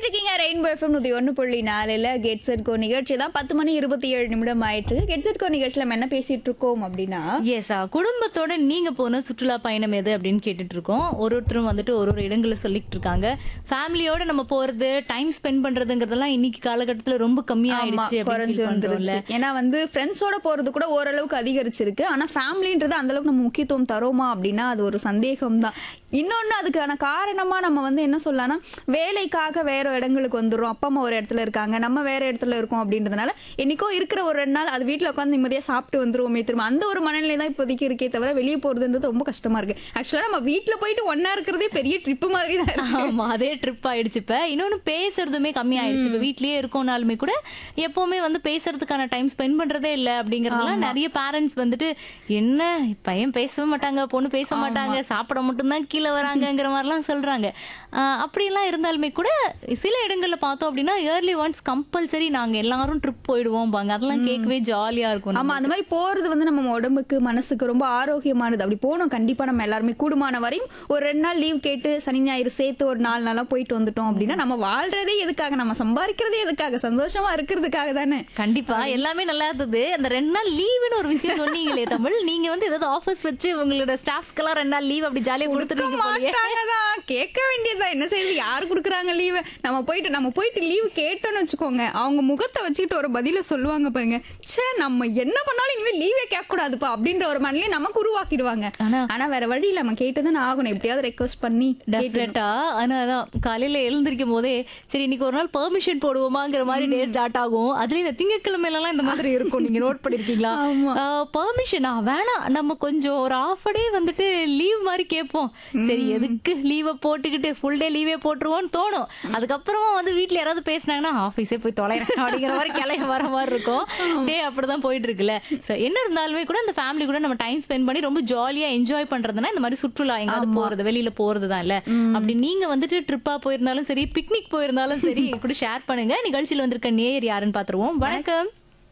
கேட்டுட்டு இருக்கீங்க rainbow FM நூத்தி ஒன்று புள்ளி நாலுல கெட் செட் கோ நிகழ்ச்சி தான் பத்து மணி இருபத்தி ஏழு நிமிடம் ஆயிட்டு கெட் செட் கோ நிகழ்ச்சியில நம்ம என்ன பேசிட்டு இருக்கோம் அப்படின்னா எஸ்ஸா குடும்பத்தோட நீங்க போன சுற்றுலா பயணம் எது அப்படின்னு கேட்டுட்டு இருக்கோம் ஒரு ஒருத்தரும் வந்துட்டு ஒரு ஒரு இடங்களை சொல்லிட்டு இருக்காங்க ஃபேமிலியோட நம்ம போறது டைம் ஸ்பெண்ட் பண்றதுங்கிறதெல்லாம் இன்னைக்கு காலகட்டத்துல ரொம்ப ஆமா, கம்மியாயிடுச்சு குறைஞ்சு வந்துருச்சு ஏன்னா வந்து ஃப்ரெண்ட்ஸோட போறது கூட ஓரளவுக்கு அதிகரிச்சிருக்கு ஆனா ஃபேமிலின்றது அந்த அளவுக்கு நம்ம முக்கியத்துவம் தரோமா அப்படின்னா அது ஒரு சந்தேகம் தான் இன்னொன்னு அதுக்கான காரணமா நம்ம வந்து என்ன சொல்லலாம்னா வேலைக்காக வேற இடங்களுக்கு வந்துடுறோம் அப்பா அம்மா ஒரு இடத்துல இருக்காங்க நம்ம வேற இடத்துல இருக்கோம் அப்படின்றதுனால என்னைக்கோ இருக்கிற ஒரு ரெண்டு நாள் அது வீட்ல உட்காந்து நிம்மதியா சாப்பிட்டு வந்துருவோமே திரும்ப அந்த ஒரு மனநிலை தான் இப்போதைக்கு இருக்கே தவிர வெளியே போறதுன்றது ரொம்ப கஷ்டமா இருக்கு ஆக்சுவலா நம்ம வீட்ல போயிட்டு ஒன்னா இருக்கிறதே பெரிய ட்ரிப் மாதிரி தான் இருக்கு. ஆமா அதே ட்ரிப் ஆயிடுச்சு இப்ப இன்னொன்னு பேசுறதுமே கம்மி ஆயிடுச்சு இப்ப வீட்லயே இருக்கோம்னாலுமே கூட எப்பவுமே வந்து பேசுறதுக்கான டைம் ஸ்பெண்ட் பண்றதே இல்ல அப்படிங்கறதுனால நிறைய பேரண்ட்ஸ் வந்துட்டு என்ன பையன் பேசவே மாட்டாங்க பொண்ணு பேச மாட்டாங்க சாப்பிட மட்டும்தான் கீழே வராங்கங்கிற மாதிரிலாம் சொல்றாங்க ஆஹ் அப்படியெல்லாம் இருந்தாலுமே கூட சில இடங்கள்ல பார்த்தோம் அப்படின்னா இயர்லி ஒன்ஸ் கம்பல்சரி நாங்க எல்லாரும் ட்ரிப் போயிடுவோம் பாங்க அதெல்லாம் கேட்கவே ஜாலியா இருக்கும் ஆமா அந்த மாதிரி போறது வந்து நம்ம உடம்புக்கு மனசுக்கு ரொம்ப ஆரோக்கியமானது அப்படி போனோம் கண்டிப்பா நம்ம எல்லாருமே கூடுமான வரையும் ஒரு ரெண்டு நாள் லீவ் கேட்டு சனி ஞாயிறு சேர்த்து ஒரு நாலு நாளா போயிட்டு வந்துட்டோம் அப்படின்னா நம்ம வாழ்றதே எதுக்காக நம்ம சம்பாதிக்கிறதே எதுக்காக சந்தோஷமா இருக்கிறதுக்காக தானே கண்டிப்பா எல்லாமே நல்லா இருந்தது அந்த ரெண்டு நாள் லீவுன்னு ஒரு விஷயம் சொன்னீங்களே தமிழ் நீங்க வந்து ஏதாவது ஆஃபீஸ் வச்சு உங்களோட ஸ்டாஃப்ஸ்க்கெல்லாம் ரெண்டு நாள் லீவ் அப்படி ஜாலியா கொடுத்துருக்கீங்க போலயே மாட்டாங்கதான் கேட்க வேண்டியதுதான் என்ன செய்யுது யாரு குடுக்குறாங்க லீவு நம்ம போயிட்டு நம்ம போயிட்டு லீவ் கேட்டோம்னு வச்சுக்கோங்க அவங்க முகத்தை வச்சுக்கிட்டு ஒரு பதில சொல்லுவாங்க பாருங்க ச்சே நம்ம என்ன பண்ணாலும் இனிமே லீவே கேட்க கூடாதுப்பா அப்படின்ற ஒரு மனநிலை நமக்கு உருவாக்கிடுவாங்க ஆனா- ஆனா வேற வழி இல்ல நம்ம கேட்டுதான் ஆகணும் எப்படியாவது ரெக்வஸ்ட் பண்ணி டெஃபினட்டா ஆனா அதான் காலையில எழுந்திருக்கும் போதே சரி இன்னைக்கு ஒரு நாள் பெர்மிஷன் போடுவோமாங்கிற மாதிரி டே ஸ்டார்ட் ஆகும் அதுலயும் இந்த திங்கட்கிழமையில எல்லாம் இந்த மாதிரி இருக்கும் நீங்க நோட் பண்ணிருக்கீங்களா பெர்மிஷனா வேணாம் நம்ம கொஞ்சம் ஒரு ஆஃப் டே வந்துட்டு லீவ் மாதிரி கேட்போம் சரி எதுக்கு லீவை போட்டுக்கிட்டு ஃபுல் டே லீவே போட்டுருவோம்னு தோணும் அதுக்கப்புறமா வந்து வீட்ல யாராவது பேசினாங்கன்னா ஆஃபீஸே போய் தொலைறேன் அப்படிங்கிற மாதிரி கிளைய வர மாதிரி இருக்கும் டே அப்படிதான் போயிட்டு இருக்குல்ல So, என்ன இருந்தாலுமே கூட இந்த ஃபேமிலி கூட நம்ம டைம் ஸ்பெண்ட் பண்ணி ரொம்ப ஜாலியா என்ஜாய் பண்றதுன்னா இந்த மாதிரி சுற்றுலா எங்காவது போறது வெளியில போறது தான் இல்ல அப்படி நீங்க வந்துட்டு ட்ரிப்பா போயிருந்தாலும் சரி பிக்னிக் போயிருந்தாலும் சரி என் கூட ஷேர் பண்ணுங்க நிகழ்ச்சியில வந்திருக்க நேயர் யாருன்னு பாத்துருவோம் வணக்கம்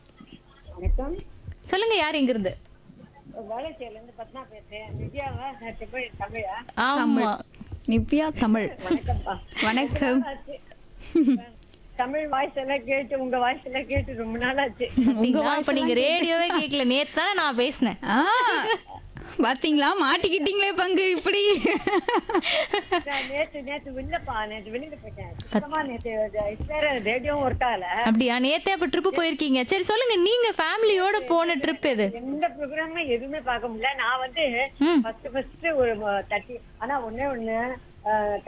வணக்கம் சொல்லுங்க யார் எங்க இருந்து வேலைச்சேரில இருந்து பத்மா பேசுறேன் வித்யாவா நேற்று போய் தமிழா ஆமா நிவ்யா தமிழ் வணக்கம்ப்பா வணக்கம் ஆச்சு. தமிழ் வாய்ஸ் எல்லாம் கேட்டு உங்க வாய்ஸ் எல்லாம் கேட்டு ரொம்ப நாள் ஆச்சு பாத்தீங்களா? அப்ப நீங்க ரேடியோவே கேட்கல நேத்து தானே நான் பேசினேன் ஆ பாத்தீங்களா மாட்டிக்கிட்டீங்களே பங்கு இப்படி நான் நேத்து நேத்து இல்லப்பா நேத்து வெளியில போயிட்டேன் சுத்தமா நேத்து வேற ரேடியோவும் ஒர்க் ஆகல அப்படியா நேத்தே அப்ப ட்ரிப் போயிருக்கீங்க சரி சொல்லுங்க நீங்க ஃபேமிலியோட போன ட்ரிப் எது எந்த ப்ரோக்ராமும் எதுவுமே பார்க்க முடியல நான் வந்து ம். ஃபர்ஸ்ட் ஃபர்ஸ்ட் ஒரு தேர்ட்டி ஆனா ஒண்ணே ஒண்ணு